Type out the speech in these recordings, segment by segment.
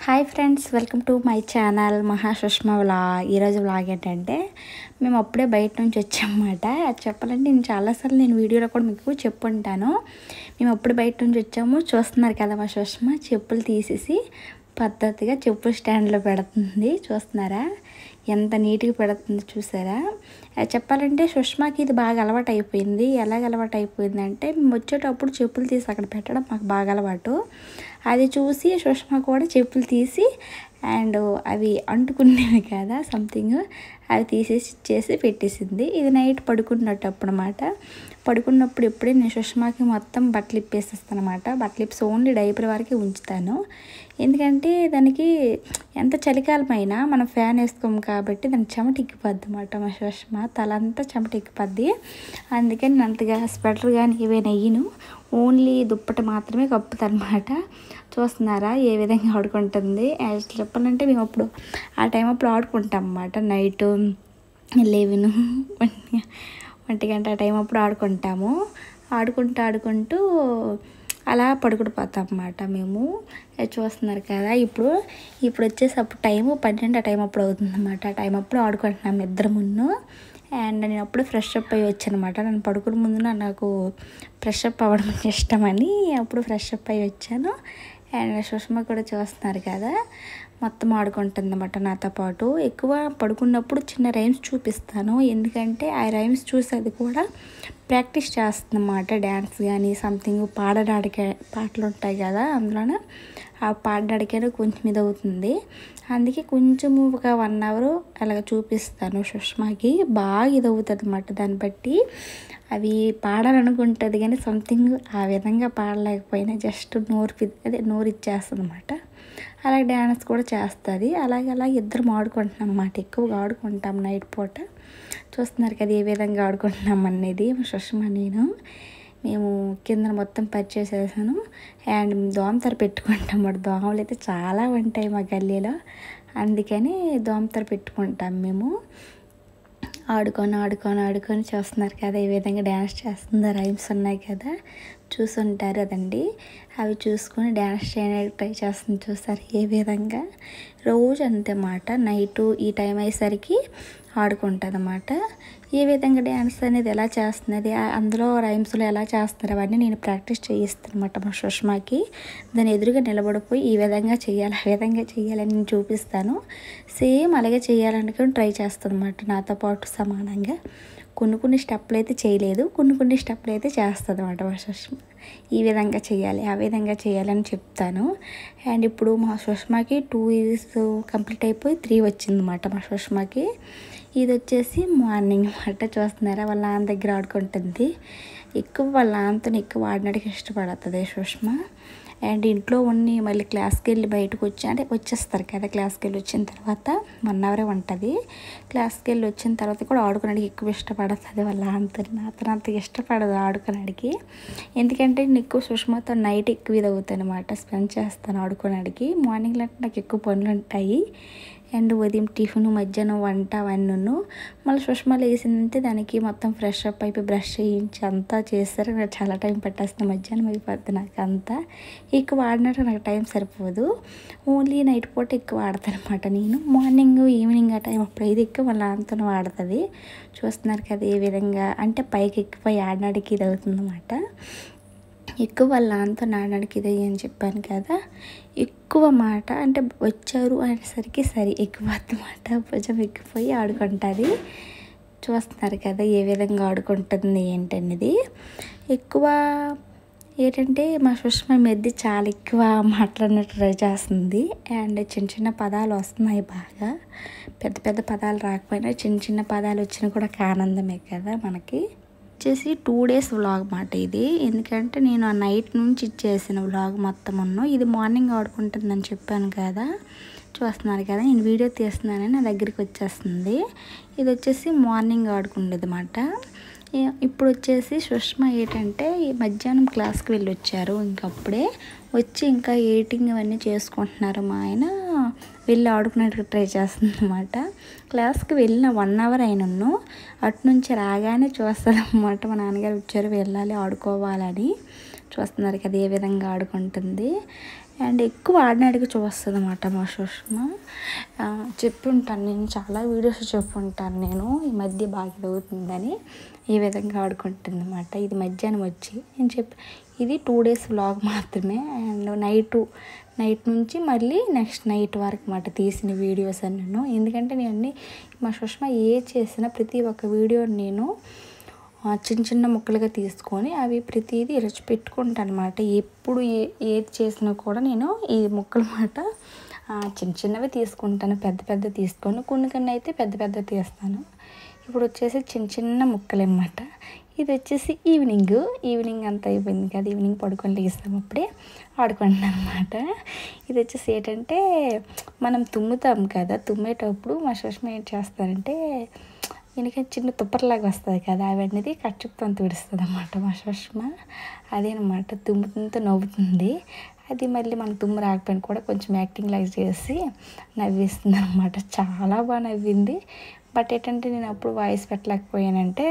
hi friends welcome to my channel Mahasushma vlog ఈరోజు vlog ఏంటంటే మేము అప్పుడే బయట నుంచి వచ్చామన్నమాట అది చెప్పాలంటే నేను చాలాసార్లు నేను వీడియోలో కూడా మీకు చెప్పుంటాను మేము అప్పుడు బయట నుంచి వచ్చాము చూస్తున్నారు కదా మా సుష్మ చెప్పులు తీసేసి పద్ధతిగా చెప్పులు స్టాండ్లో పెడుతుంది చూస్తున్నారా ఎంత నీట్గా పెడుతుంది చూసారా అది చెప్పాలంటే సుష్మాకి ఇది బాగా అలవాటు అయిపోయింది ఎలాగ అలవాటు అయిపోయింది అంటే మేము వచ్చేటప్పుడు చెప్పులు తీసి అక్కడ పెట్టడం మాకు బాగా అలవాటు అది చూసి సుష్మా కూడా చెప్పులు తీసి అండ్ అవి అంటుకునేవి కదా సంథింగ్ అవి తీసేసి చేసి పెట్టేసింది ఇది నైట్ పడుకున్నట్టప్పుడు అనమాట పడుకున్నప్పుడు ఎప్పుడే నేను సుష్మాకి మొత్తం బట్టలు ఇప్పేసేస్తాను అనమాట బట్టలు ఇప్పేసి ఓన్లీ డైపర్ వరకే ఉంచుతాను ఎందుకంటే దానికి ఎంత చలికాలమైనా మనం ఫ్యాన్ వేసుకోము కాబట్టి దానికి చెమట ఎక్కిపోద్ది అనమాట మా సుష్మ తల అంతా చెమట ఎక్కిపోద్ది అందుకని నేను అంతగా స్వెటర్ కానీ ఏవైనా అయ్యను ఓన్లీ దుప్పటి మాత్రమే కప్పుతానమాట చూస్తున్నారా ఏ విధంగా ఆడుకుంటుంది యాజ్ చెప్పాలంటే మేము అప్పుడు ఆ టైం అప్పుడు ఆడుకుంటాం అన్నమాట నైట్ లెవెన్ ఒంటి గంట ఆ టైం అప్పుడు ఆడుకుంటాము ఆడుకుంటూ ఆడుకుంటూ అలా పడుకుడిపోతాం అన్నమాట మేము అది చూస్తున్నారు కదా ఇప్పుడు ఇప్పుడు వచ్చేసి అప్పుడు టైము పన్నెండు ఆ టైం అప్పుడు అవుతుంది అనమాట ఆ టైం అప్పుడు ఆడుకుంటున్నాం ఇద్దరు ముందు అండ్ నేను అప్పుడు ఫ్రెష్ అప్ అయ్యి వచ్చానమాట నేను పడుకునే ముందు నాకు ఫ్రెష్ అప్ అవ్వడం ఇష్టమని అప్పుడు ఫ్రెష్ అప్ అయ్యి వచ్చాను అండ్ సుష్మ కూడా చూస్తున్నారు కదా మొత్తం ఆడుకుంటుంది అన్నమాట నాతో పాటు ఎక్కువ పడుకున్నప్పుడు చిన్న రైమ్స్ చూపిస్తాను ఎందుకంటే ఆ రైమ్స్ చూసేది కూడా ప్రాక్టీస్ చేస్తుందన్నమాట డ్యాన్స్ కానీ సంథింగ్ పాడడానికి పాటలు ఉంటాయి కదా అందులోనే ఆ పాడడానికైనా కొంచెం ఇది అవుతుంది అందుకే కొంచెం ఒక వన్ అవర్ అలాగ చూపిస్తాను సుష్మాకి బాగా ఇది అవుతుంది అన్నమాట దాన్ని బట్టి అవి పాడాలనుకుంటుంది కానీ సంథింగ్ ఆ విధంగా పాడలేకపోయినా జస్ట్ నోరు అదే నోరు ఇచ్చేస్తుంది అనమాట అలాగే డ్యాన్స్ కూడా చేస్తుంది అలాగే అలా ఇద్దరం ఆడుకుంటున్నాం అన్నమాట ఎక్కువగా ఆడుకుంటాం నైట్ పూట చూస్తున్నారు కదా ఏ విధంగా ఆడుకుంటున్నాం అనేది సుష్మా నేను మేము కింద మొత్తం పరిచేసేసాను అండ్ దోమతర పెట్టుకుంటాం మరి దోమలు అయితే చాలా ఉంటాయి మా గల్లీలో అందుకని దోమతర పెట్టుకుంటాం మేము ఆడుకొని ఆడుకొని ఆడుకొని చూస్తున్నారు కదా ఏ విధంగా డ్యాన్స్ చేస్తుందో రైమ్స్ ఉన్నాయి కదా చూసుంటారు అదండి అవి చూసుకొని డ్యాన్స్ చేయడానికి ట్రై చేస్తుంది చూస్తారు ఏ విధంగా రోజు అంతే మాట నైటు ఈ టైం అయ్యేసరికి ఆడుకుంటుంది అన్నమాట ఏ విధంగా డ్యాన్స్ అనేది ఎలా చేస్తున్నది అందులో రైమ్స్లో ఎలా చేస్తున్నారు అవన్నీ నేను ప్రాక్టీస్ చేయిస్తాను అనమాట మా సుష్మాకి దాని ఎదురుగా నిలబడిపోయి ఈ విధంగా చేయాలి ఆ విధంగా చేయాలని నేను చూపిస్తాను సేమ్ అలాగే చేయాలనుకుని ట్రై చేస్తుంది అనమాట నాతో పాటు సమానంగా కొన్ని కొన్ని స్టెప్లు అయితే చేయలేదు కొన్ని కొన్ని స్టెప్లు అయితే చేస్తుంది అనమాట మా సుష్మ ఈ విధంగా చేయాలి ఆ విధంగా చేయాలని చెప్తాను అండ్ ఇప్పుడు మా సుష్మాకి టూ ఇయర్స్ కంప్లీట్ అయిపోయి త్రీ వచ్చిందన్నమాట మా సుష్మాకి ఇది వచ్చేసి మార్నింగ్ అన్నమాట చూస్తున్నారా వాళ్ళ నాన్న దగ్గర ఆడుకుంటుంది ఎక్కువ వాళ్ళ నాన్నతో ఎక్కువ ఆడడానికి ఇష్టపడుతుంది సుష్మ అండ్ ఇంట్లో ఉన్ని మళ్ళీ క్లాస్కి వెళ్ళి బయటకు వచ్చి అంటే వచ్చేస్తారు కదా క్లాస్కి వెళ్ళి వచ్చిన తర్వాత వన్ అవరే ఉంటుంది క్లాస్కి వెళ్ళి వచ్చిన తర్వాత కూడా ఆడుకోవడానికి ఎక్కువ ఇష్టపడుతుంది వాళ్ళ అంత నాతో అంత ఇష్టపడదు ఆడుకోవడానికి ఎందుకంటే నేను ఎక్కువ సుష్మాతో నైట్ ఎక్కువ ఇది అవుతాను అనమాట స్పెండ్ చేస్తాను ఆడుకోవడానికి మార్నింగ్లో అంటే నాకు ఎక్కువ పనులు ఉంటాయి అండ్ ఉదయం టిఫిన్ మధ్యాహ్నం వంట అవన్నీ మళ్ళీ సుష్మా లేసిందంటే దానికి మొత్తం ఫ్రెష్ అప్ అయిపోయి బ్రష్ చేయించి అంతా చేస్తారు నాకు చాలా టైం పట్టేస్తుంది మధ్యాహ్నం అయిపోద్ది నాకు అంతా ఎక్కువ ఆడినట్టు నాకు టైం సరిపోదు ఓన్లీ నైట్ పూట ఎక్కువ ఆడతాను అనమాట నేను మార్నింగ్ ఈవినింగ్ ఆ టైం అప్పుడు ఇది ఎక్కువ మళ్ళీ అంతా ఆడుతుంది చూస్తున్నారు కదా ఏ విధంగా అంటే పైకి ఎక్కిపోయి ఆడడానికి ఇది అవుతుంది అనమాట ఎక్కువ వాళ్ళ నాన్నతో నాడడానికి ఇది అని చెప్పాను కదా ఎక్కువ మాట అంటే వచ్చారు అనేసరికి సరే ఎక్కువ మాట భుజం ఎక్కిపోయి ఆడుకుంటుంది చూస్తున్నారు కదా ఏ విధంగా ఆడుకుంటుంది ఏంటనేది ఎక్కువ ఏంటంటే మా సుష్మ మెద్ది చాలా ఎక్కువ మాట్లాడినట్టు ట్రై చేస్తుంది అండ్ చిన్న చిన్న పదాలు వస్తున్నాయి బాగా పెద్ద పెద్ద పదాలు రాకపోయినా చిన్న చిన్న పదాలు వచ్చినా కూడా ఒక ఆనందమే కదా మనకి వచ్చేసి టూ డేస్ వ్లాగ్ మాట ఇది ఎందుకంటే నేను ఆ నైట్ నుంచి ఇచ్చేసిన వ్లాగ్ మొత్తం ఉన్ను ఇది మార్నింగ్ ఆడుకుంటుందని చెప్పాను కదా చూస్తున్నారు కదా నేను వీడియో తీస్తున్నానని నా దగ్గరికి వచ్చేస్తుంది ఇది వచ్చేసి మార్నింగ్ ఆడుకుండేది అన్నమాట ఇప్పుడు వచ్చేసి సుష్మ ఏంటంటే ఈ మధ్యాహ్నం క్లాస్కి వెళ్ళి వచ్చారు ఇంకప్పుడే వచ్చి ఇంకా ఎయిటింగ్ అవన్నీ చేసుకుంటున్నారు మా ఆయన వెళ్ళి ఆడుకునేట్టుగా ట్రై చేస్తుంది అనమాట క్లాస్కి వెళ్ళిన వన్ అవర్ అయినను అటు నుంచి రాగానే చూస్తుంది అనమాట మా నాన్నగారు వచ్చారు వెళ్ళాలి ఆడుకోవాలని చూస్తున్నారు కదా ఏ విధంగా ఆడుకుంటుంది అండ్ ఎక్కువ ఆడినాడికి చూస్తుంది అనమాట మా సుష్మ ఆ, చెప్పి ఉంటాను నేను చాలా వీడియోస్ చెప్పుంటాను నేను ఈ మధ్య బాగా చదువుతుందని ఈ విధంగా ఆడుకుంటుంది అనమాట ఇది మధ్యాహ్నం వచ్చి నేను చెప్పి ఇది టూ డేస్ వ్లాగ్ మాత్రమే అండ్ నైట్ నైట్ నుంచి మళ్ళీ నెక్స్ట్ నైట్ వరకు అన్నమాట తీసిన వీడియోస్ అన్నీ ఎందుకంటే నేను అన్ని మా సుష్మ ఏ చేసినా ప్రతి ఒక్క వీడియో నేను ఆ, చిన్న చిన్న ముక్కలుగా తీసుకొని అవి ప్రతిదీ రుచి పెట్టుకుంటాను అనమాట ఎప్పుడు ఏ ఏది చేసినా కూడా నేను ఈ ముక్కలు మాట చిన్న చిన్నవి తీసుకుంటాను పెద్ద పెద్ద తీసుకొని కొన్ని కొన్ని అయితే పెద్ద పెద్ద తీస్తాను ఇప్పుడు వచ్చేసి చిన్న చిన్న ముక్కలు అన్నమాట ఇది వచ్చేసి ఈవినింగ్ ఈవినింగ్ అంతా అయిపోయింది కదా ఈవినింగ్ పడుకొని లేస్తాం అప్పుడే ఆడుకుంటున్నాను అనమాట ఇది వచ్చేసి ఏంటంటే మనం తుమ్ముతాం కదా తుమ్మేటప్పుడు మా సుష్మ ఏం చేస్తారంటే ఎందుకంటే చిన్న తుప్పర్లాగా వస్తుంది కదా అవన్నీ కచ్చుతో తుడుస్తుంది అన్నమాట మా సుష్మ అదేనమాట తుమ్ముతుంతో నవ్వుతుంది అది మళ్ళీ మన తుమ్ము రాకపోయినా కూడా కొంచెం యాక్టింగ్ లాగా చేసి నవ్విస్తుంది అనమాట చాలా బాగా నవ్వింది బట్ ఏంటంటే నేను అప్పుడు వాయిస్ పెట్టలేకపోయానంటే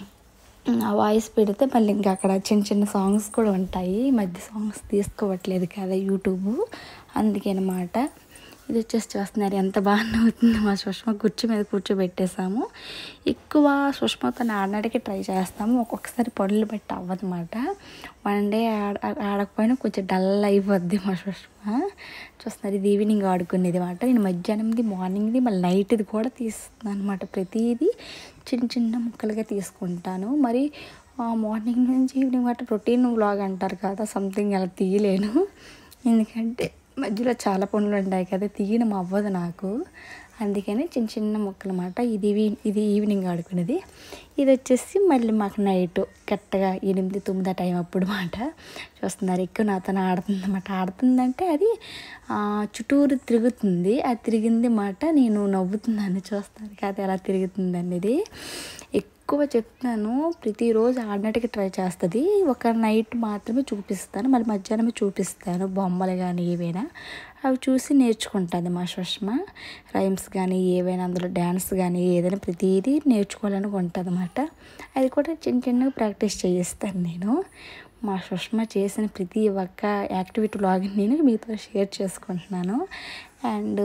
ఆ వాయిస్ పెడితే మళ్ళీ ఇంకా అక్కడ చిన్న చిన్న సాంగ్స్ కూడా ఉంటాయి ఈ మధ్య సాంగ్స్ తీసుకోవట్లేదు కదా యూట్యూబ్ అందుకేనమాట ఇది వచ్చేసి చూస్తున్నారు ఎంత బాగా నవ్వుతుంది మా సుష్మ కుర్చీ మీద కూర్చోబెట్టేసాము ఎక్కువ సుష్మతో ఆడడానికి ట్రై చేస్తాము ఒక్కొక్కసారి పనులు బట్టి అవ్వదన్నమాట వన్ డే ఆడ ఆడకపోయినా కొంచెం డల్ అయిపోద్ది మా సుష్మ చూస్తున్నారు ఇది ఈవినింగ్ ఆడుకునేది అనమాట నేను మధ్యాహ్నంది మార్నింగ్ది మళ్ళీ నైట్ది కూడా తీస్తున్నాను అనమాట ప్రతిదీ చిన్న చిన్న ముక్కలుగా తీసుకుంటాను మరి మార్నింగ్ నుంచి ఈవినింగ్ వాటి రొటీన్ వ్లాగ్ అంటారు కదా సంథింగ్ అలా తీయలేను ఎందుకంటే మధ్యలో చాలా పనులు ఉంటాయి కదా తీయడం అవ్వదు నాకు అందుకని చిన్న చిన్న మొక్కలు అన్నమాట ఇది వీ- ఇది ఈవినింగ్ ఆడుకునేది ఇది వచ్చేసి మళ్ళీ మాకు నైట్ కరెక్ట్గా ఎనిమిది తొమ్మిది ఆ టైం అప్పుడు మాట చూస్తున్నారు ఎక్కువ నాతో ఆడుతుంది అన్నమాట ఆడుతుందంటే అది ఆ, చుట్టూరు తిరుగుతుంది అది తిరిగింది మాట నేను నవ్వుతున్నాను చూస్తాను కదా ఎలా తిరుగుతుంది అనేది ఎక్కువ చెప్తాను ప్రతిరోజు ఆడడానికి ట్రై చేస్తుంది ఒక నైట్ మాత్రమే చూపిస్తాను మళ్ళీ మధ్యాహ్నమే చూపిస్తాను బొమ్మలు కానీ ఏవైనా అవి చూసి నేర్చుకుంటుంది మా సుష్మ రైమ్స్ కానీ ఏవైనా అందులో డ్యాన్స్ కానీ ఏదైనా ప్రతిదీ నేర్చుకోవాలని ఉంటుంది అన్నమాట అది కూడా చిన్న చిన్నగా ప్రాక్టీస్ చేయిస్తాను నేను మా సుష్మ చేసిన ప్రతి ఒక్క యాక్టివిటీ లాగిన్ నేను మీతో షేర్ చేసుకుంటున్నాను అండ్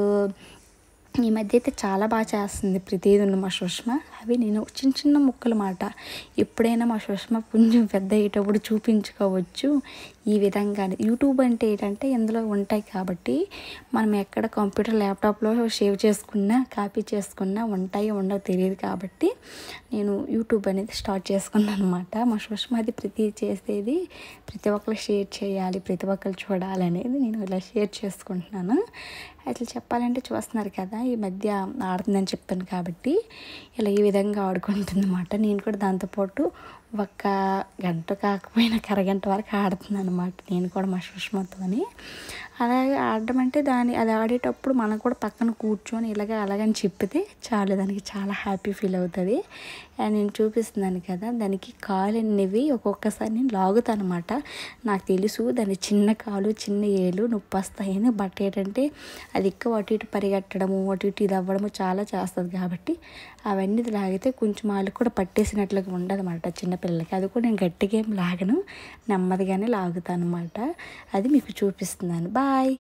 ఈ మధ్య అయితే చాలా బాగా చేస్తుంది ప్రతిదీ ఉన్న మా సుష్మ అవి నేను చిన్న చిన్న ముక్కలు మాట ఎప్పుడైనా మా సుష్మ కొంచెం పెద్ద అయ్యేటప్పుడు చూపించుకోవచ్చు ఈ విధంగా యూట్యూబ్ అంటే ఏంటంటే ఇందులో ఉంటాయి కాబట్టి మనం ఎక్కడ కంప్యూటర్ ల్యాప్టాప్లో సేవ్ చేసుకున్నా కాపీ చేసుకున్నా ఉంటాయి ఉండవు తెలియదు కాబట్టి నేను యూట్యూబ్ అనేది స్టార్ట్ చేసుకున్నాను అనమాట మా సుష్మ అది ప్రతి చేసేది ప్రతి ఒక్కరు షేర్ చేయాలి ప్రతి ఒక్కరు చూడాలి అనేది నేను ఇలా షేర్ చేసుకుంటున్నాను అట్లా చెప్పాలంటే చూస్తున్నారు కదా ఈ మధ్య ఆడుతుందని చెప్పాను కాబట్టి ఇలా ఈ విధంగా ఆడుకుంటుంది అనమాట నేను కూడా దాంతోపాటు ఒక్క గంట కాకపోయినా ఒక అరగంట వరకు ఆడుతున్నాను అనమాట నేను కూడా మా సుష్మతోని అలాగే ఆడడం అంటే దాని అది ఆడేటప్పుడు మనం కూడా పక్కన కూర్చొని ఇలాగ అలాగని చెప్పితే చాలు దానికి చాలా హ్యాపీ ఫీల్ అవుతుంది అండ్ నేను చూపిస్తున్నాను కదా దానికి కాలు అనేవి ఒక్కొక్కసారి నేను లాగుతాను అనమాట నాకు తెలుసు దాని చిన్న కాలు చిన్న ఏలు నొప్పి వస్తాయని బట్ ఏంటంటే అది ఎక్కువ అటు ఇటు పరిగెట్టడము అటు ఇటు ఇది అవ్వడము చాలా చేస్తుంది కాబట్టి అవన్నీ ఇది లాగితే కొంచెం వాళ్ళకి కూడా పట్టేసినట్లుగా ఉండదు అనమాట చిన్నపిల్లలకి అది కూడా నేను గట్టిగా ఏం లాగను నెమ్మదిగానే లాగుతాను అనమాట అది మీకు చూపిస్తున్నాను బాయ్